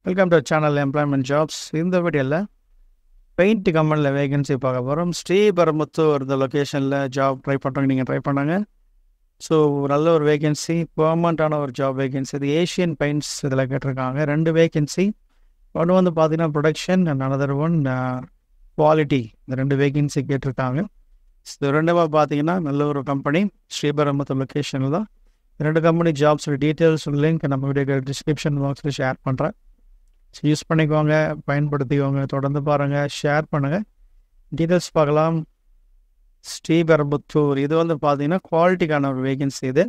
welcome to channel employment jobs இந்த வீடியோவில் paint கம்பெனியில் வேகன்சி பார்க்க போகிறோம் ஸ்ரீபெரும்புத்தூர் இந்த லொக்கேஷனில் ஜாப் ட்ரை பண்ணுறவங்க நீங்கள் ட்ரை பண்ணாங்க ஸோ நல்ல ஒரு வேகன்சி பெர்மனண்ட்டான ஒரு ஜாப் வேகன்சி இது ஏஷியன் பெயிண்ட்ஸ் இதில் கேட்டிருக்காங்க ரெண்டு வேகன்சி ஒன்று வந்து பார்த்தீங்கன்னா production and another one quality இந்த ரெண்டு வேகன்சி கேட்டிருக்காங்க இது ரெண்டுமா பார்த்தீங்கன்னா நல்ல ஒரு கம்பெனி ஸ்ரீபெரும்புத்தூர் லொக்கேஷனில் தான் ரெண்டு கம்பெனி ஜாப்ஸ் டீட்டெயில்ஸ் லிங்க் நம்ம வீடியோ டிஸ்கிரிப்ஷன் பாக்ஸில் ஷேர் பண்ணுறேன் ஸோ யூஸ் பண்ணிக்கோங்க பயன்படுத்திக்கோங்க தொடர்ந்து பாருங்கள் ஷேர் பண்ணுங்கள் டீட்டெயில்ஸ் பார்க்கலாம் ஸ்ரீபெரும்புத்தூர் இது வந்து பார்த்தீங்கன்னா குவாலிட்டிக்கான ஒரு வேகன்சி இது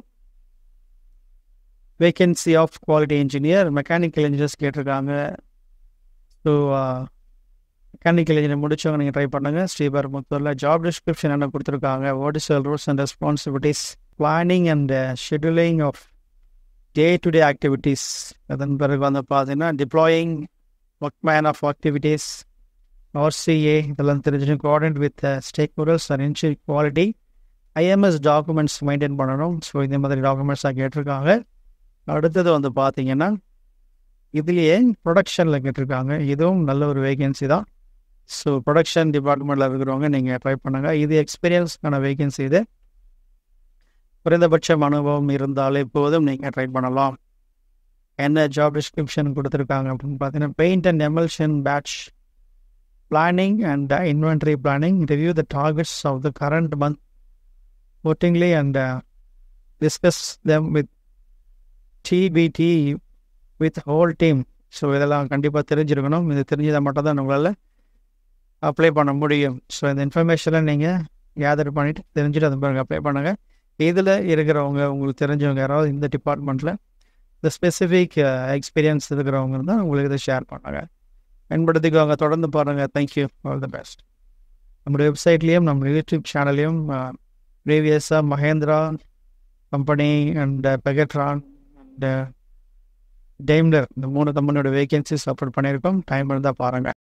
vacancy of quality engineer mechanical engineers கேட்டிருக்காங்க ஸோ மெக்கானிக்கல் இன்ஜினியர் முடிச்சவங்க நீங்கள் ட்ரை பண்ணுங்கள் ஸ்ரீபெரும்புத்தூரில் ஜாப் டிஸ்கிரிப்ஷன் என்ன கொடுத்துருக்காங்க what is rules and responsibilities planning and scheduling of day to day activities அதன் பிறகு வந்து பார்த்தீங்கன்னா deploying work man of activities RCA இதெல்லாம் தெரிஞ்சுன்னு coordinate with stakeholders and ensure quality IMS documents maintain பண்ணணும் so இந்த மாதிரி டாக்குமெண்ட்ஸாக கேட்டிருக்காங்க அடுத்தது வந்து பார்த்தீங்கன்னா இதுலேயே ப்ரொடக்ஷனில் கேட்டிருக்காங்க இதுவும் நல்ல ஒரு வேகன்சி தான் ஸோ ப்ரொடக்ஷன் டிபார்ட்மெண்ட்டில் இருக்கிறவங்க நீங்கள் ட்ரை பண்ணுங்கள் இது எக்ஸ்பீரியன்ஸ்க்கான வேகன்சி இது குறைந்தபட்சம் அனுபவம் இருந்தாலே போதும் நீங்கள் ட்ரை பண்ணலாம் என்ன ஜாப் டிஸ்கிரிப்ஷன் கொடுத்துருக்காங்க அப்படின்னு பார்த்தீங்கன்னா paint and emulsion batch planning and inventory planning review the targets of the current month ஓட்டிங்லி and discuss them with DBT with whole team so இதெல்லாம் கண்டிப்பாக தெரிஞ்சிருக்கணும் இது தெரிஞ்சதை மட்டும் தான் உங்களால் அப்ளை பண்ண முடியும் ஸோ இந்த இன்ஃபர்மேஷனை நீங்கள் கேதர் பண்ணிவிட்டு தெரிஞ்சுட்டு அது பிறகு அப்ளை பண்ணுங்கள் இதில் இருக்கிறவங்க உங்களுக்கு தெரிஞ்சவங்க யாராவது இந்த டிபார்ட்மெண்ட்டில் இந்த ஸ்பெசிஃபிக் எக்ஸ்பீரியன்ஸ் இருக்கிறவங்க இருந்தால் உங்களுக்கு இதை ஷேர் பண்ணுங்க பயன்படுத்திக்கோங்க தொடர்ந்து பாருங்கள் தேங்க்யூ ஆல் த பெஸ்ட் நம்மளுடைய வெப்சைட்லேயும் நம்ம யூடியூப் சேனல்லையும் ப்ரீவியஸாக Mahindra company and Pegatron and Daimler இந்த மூணு கம்பெனியோட வேகன்சிஸ் அப்லோட் பண்ணியிருக்கோம் டைம் இருந்தால் பாருங்கள்